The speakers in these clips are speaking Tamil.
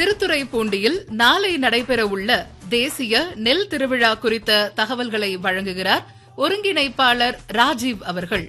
திருத்துறைப்பூண்டியில் நாளை நடைபெறவுள்ள தேசிய நெல் திருவிழா குறித்த தகவல்களை வழங்குகிறார் ஒருங்கிணைப்பாளர் ராஜீவ் அவர்கள்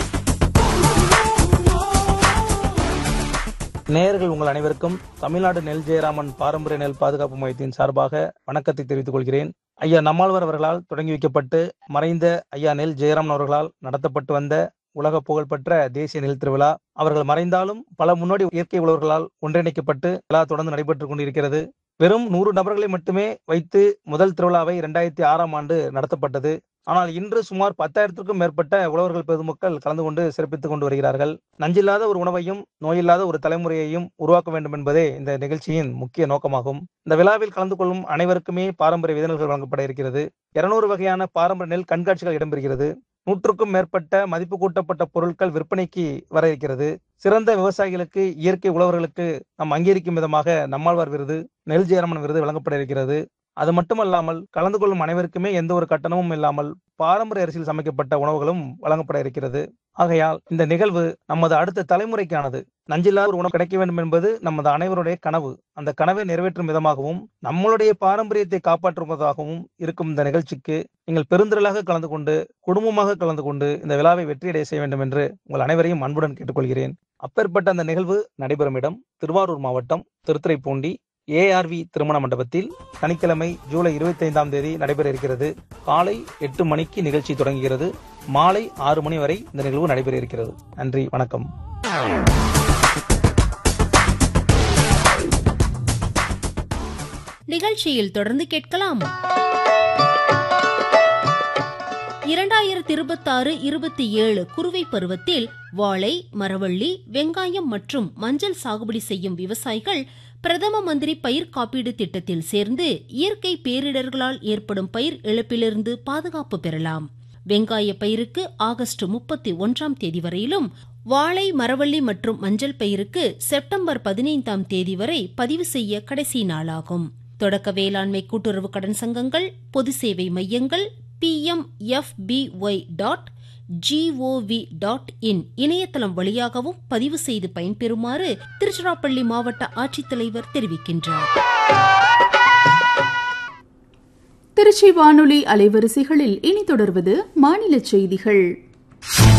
நேயர்கள் உங்கள் அனைவருக்கும் தமிழ்நாடு நெல் ஜெயராமன் பாரம்பரிய நெல் பாதுகாப்பு மையத்தின் சார்பாக வணக்கத்தை தெரிவித்துக் கொள்கிறேன் ஐயா நம்மாழ்வார் அவர்களால் தொடங்கி வைக்கப்பட்டு மறைந்த ஐயா நெல் ஜெயராமன் அவர்களால் நடத்தப்பட்டு வந்த உலக புகழ்பெற்ற தேசிய நெல் திருவிழா அவர்கள் மறைந்தாலும் பல முன்னோடி இயற்கை உழவர்களால் ஒன்றிணைக்கப்பட்டு விழா தொடர்ந்து நடைபெற்றுக் கொண்டிருக்கிறது வெறும் நூறு நபர்களை மட்டுமே வைத்து முதல் திருவிழாவை இரண்டாயிரத்தி ஆறாம் ஆண்டு நடத்தப்பட்டது ஆனால் இன்று சுமார் பத்தாயிரத்திற்கும் மேற்பட்ட உழவர்கள் பொதுமக்கள் கலந்து கொண்டு சிறப்பித்துக் கொண்டு வருகிறார்கள் நஞ்சில்லாத ஒரு உணவையும் நோயில்லாத ஒரு தலைமுறையையும் உருவாக்க வேண்டும் என்பதே இந்த நிகழ்ச்சியின் முக்கிய நோக்கமாகும் இந்த விழாவில் கலந்து கொள்ளும் அனைவருக்குமே பாரம்பரிய விதநெல்கள் வழங்கப்பட இருக்கிறது இருநூறு வகையான பாரம்பரிய நெல் கண்காட்சிகள் இடம்பெறுகிறது நூற்றுக்கும் மேற்பட்ட மதிப்பு கூட்டப்பட்ட பொருட்கள் விற்பனைக்கு வர இருக்கிறது சிறந்த விவசாயிகளுக்கு இயற்கை உழவர்களுக்கு நாம் அங்கீகரிக்கும் விதமாக நம்மாழ்வார் விருது நெல் ஜெயரமன் விருது வழங்கப்பட இருக்கிறது அது மட்டுமல்லாமல் கலந்து கொள்ளும் அனைவருக்குமே எந்த ஒரு கட்டணமும் இல்லாமல் பாரம்பரிய அரிசியில் சமைக்கப்பட்ட உணவுகளும் வழங்கப்பட இருக்கிறது ஆகையால் இந்த நிகழ்வு நமது அடுத்த தலைமுறைக்கானது நஞ்சில்லாத ஒரு உணவு கிடைக்க வேண்டும் என்பது நமது அனைவருடைய கனவு அந்த கனவை நிறைவேற்றும் விதமாகவும் நம்மளுடைய பாரம்பரியத்தை காப்பாற்றுவதாகவும் இருக்கும் இந்த நிகழ்ச்சிக்கு நீங்கள் பெருந்திரளாக கலந்து கொண்டு குடும்பமாக கலந்து கொண்டு இந்த விழாவை வெற்றியடைய செய்ய வேண்டும் என்று உங்கள் அனைவரையும் அன்புடன் கேட்டுக்கொள்கிறேன் அப்பேற்பட்ட அந்த நிகழ்வு நடைபெறும் இடம் திருவாரூர் மாவட்டம் திருத்துறைப்பூண்டி ஏஆர்வி திருமண மண்டபத்தில் சனிக்கிழமை ஜூலை இருபத்தி ஐந்தாம் தேதி நடைபெற இருக்கிறது காலை எட்டு மணிக்கு நிகழ்ச்சி தொடங்குகிறது மாலை ஆறு மணி வரை இந்த நிகழ்வு நடைபெற இருக்கிறது நன்றி வணக்கம் நிகழ்ச்சியில் தொடர்ந்து கேட்கலாம் இரண்டாயிரத்தி இருபத்தாறு இருபத்தி ஏழு குறுவை பருவத்தில் வாழை மரவள்ளி வெங்காயம் மற்றும் மஞ்சள் சாகுபடி செய்யும் விவசாயிகள் பிரதம மந்திரி பயிர் காப்பீடு திட்டத்தில் சேர்ந்து இயற்கை பேரிடர்களால் ஏற்படும் பயிர் இழப்பிலிருந்து பாதுகாப்பு பெறலாம் வெங்காய பயிருக்கு ஆகஸ்ட் முப்பத்தி ஒன்றாம் தேதி வரையிலும் வாழை மரவள்ளி மற்றும் மஞ்சள் பயிருக்கு செப்டம்பர் பதினைந்தாம் தேதி வரை பதிவு செய்ய கடைசி நாளாகும் தொடக்க வேளாண்மை கூட்டுறவு கடன் சங்கங்கள் பொது சேவை மையங்கள் P M F B Y dot G O V dot in இணையதளம் வழியாகவும் பதிவு செய்து பயன்பெறுமாறு திருச்சிராப்பள்ளி மாவட்ட ஆட்சித்தலைவர் தெரிவிக்கின்றார் திருச்சி வானொலி அலைவரிசைகளில் இனி தொடர்வது மாநில செய்திகள்